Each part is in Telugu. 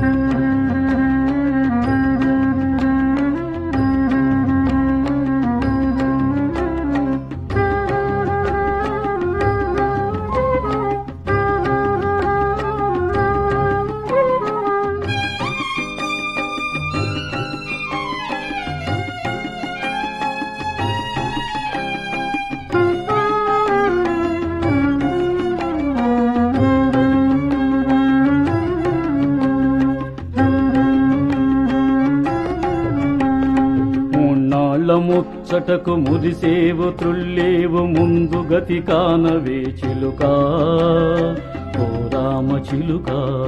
మూన్నాళ్ళ ముచ్చటకు మురిసేవు త్రుల్లేవు ముందు గతి కానవే చిలుక ఓ రామ చిలుక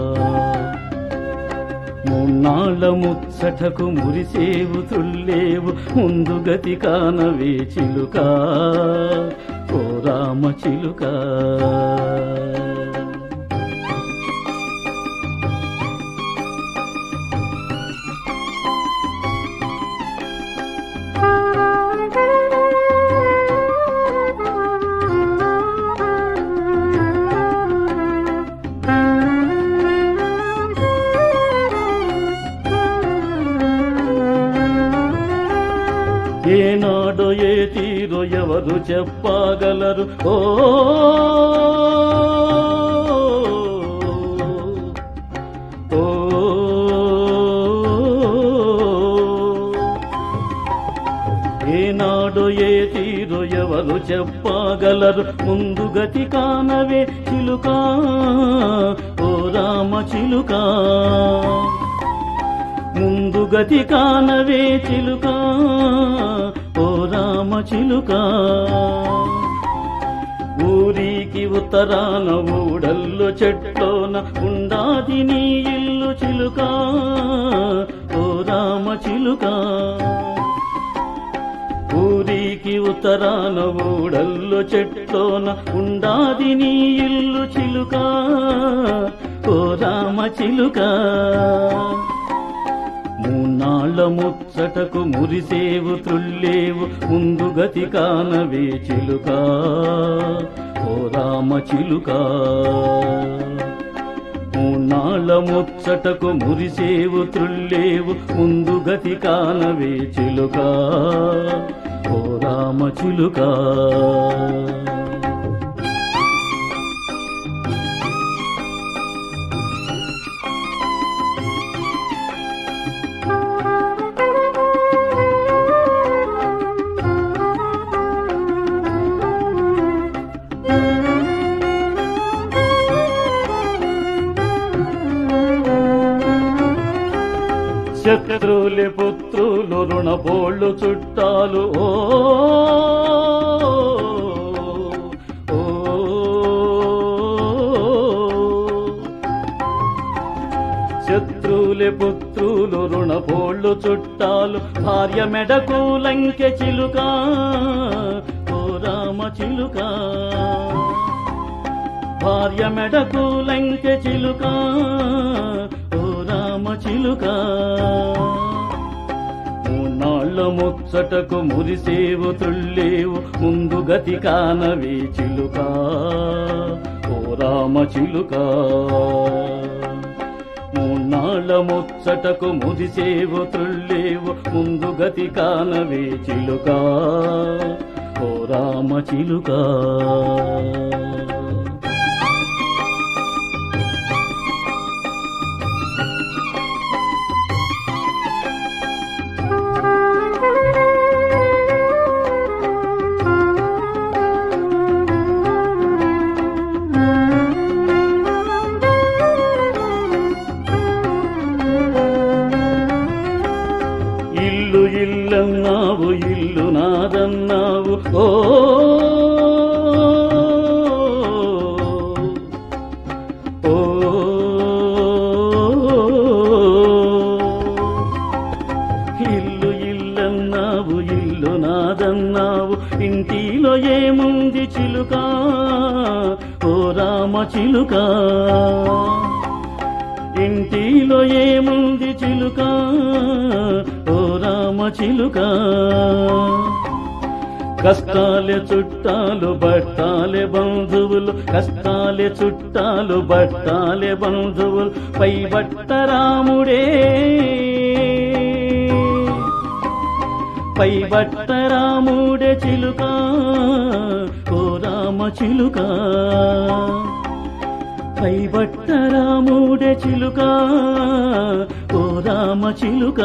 మూన్నాళ్ళ ముచ్చటకు మురిసేవు త్రుల్లేవు ముందు గతి కానవే చిలుక ఓ రామ చిలుక ఏనాడో ఏ తీరో ఎవరు చెప్పగలరు ఓ ఓ ఏనాడో ఏ తీరో ఎవరు చెప్పగలరు ముందు గతి కానవే చిలుక ఓ రామ చిలుక ముందు గతి కానవే చిలుక ఓ రామ చిలుక ఊరికి ఉత్తరాన ఊడల్లో చెట్లోన ఉండాది నీ ఇల్లు చిలుక ఓ రామ చిలుక ఊరికి ఉత్తరాన ఊడల్లో చెట్లోన ఉండాది నీ ఇల్లు చిలుక ఓ రామ చిలుక మూన్నాళ్ళ ముచ్చటకు మురిసేవు త్రుల్లేవు ముందు గతి కానవే చిలుక ఓ రామ చిలుక మూన్నాళ్ళ ముచ్చటకు మురిసేవు త్రుల్లేవు ముందు గతి కానవే చిలుక ఓ రామ చిలుక శత్రువులే పుత్రులు రుణబోళ్ళు చుట్టాలు ఓ ఓ, శత్రువులే పుత్రులు రుణబోళ్ళు చుట్టాలు భార్య మెడకు లంకె చిలుక ఓ రామ చిలుక భార్య మెడకు లంకె చిలుక ఓ రామ చిలుక మూన్నాళ్ళ ముచ్చటకు మురిసేవు తుళ్ళేవు ముందు గతి కానవే చిలుక ఓ రామ చిలుక మూన్నాళ్ళ ముచ్చటకు మురిసేవు తుళ్ళేవు ముందు గతి కానవే చిలుక ఓ రామ చిలుక ఇల్లు ఇల్లన్నావు ఇల్లు నాదన్నావు ఓ ఓ ఇల్లు ఇల్లన్నావు ఇల్లు నాదన్నావు ఇంటిలో ఏముంది చిలుక ఓ రామ చిలుక ఇంటిలో ఏముంది చిలుక ఓ రామ చిలుక కష్టాలే చుట్టాలు బట్టాలే బంధువులు కష్టాలే చుట్టాలు బట్టాలే బంధువులు పై బట్ట రాముడే పై బట్ట రాముడే చిలుక ఓ రామ చిలుక పై బట్ట రాముడే చిలుక ఓ రామ చిలుక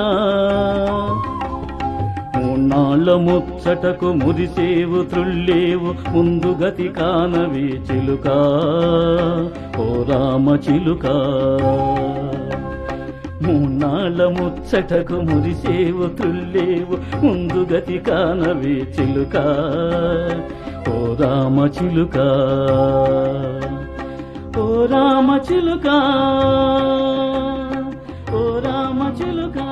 మూన్నాళ్ళ ముచ్చటకు మురిసేవు త్రుళ్ళేవు ముందు గతి కానవి చిలుక ఓ రామ చిలుక మూన్నాళ్ళ ముచ్చటకు మురిసేవు త్రుళ్ళేవు ముందు గతి కానవి చిలుక ఓ రామ చిలుక ఓ రామ చిలుక ఓ రామ చిలుక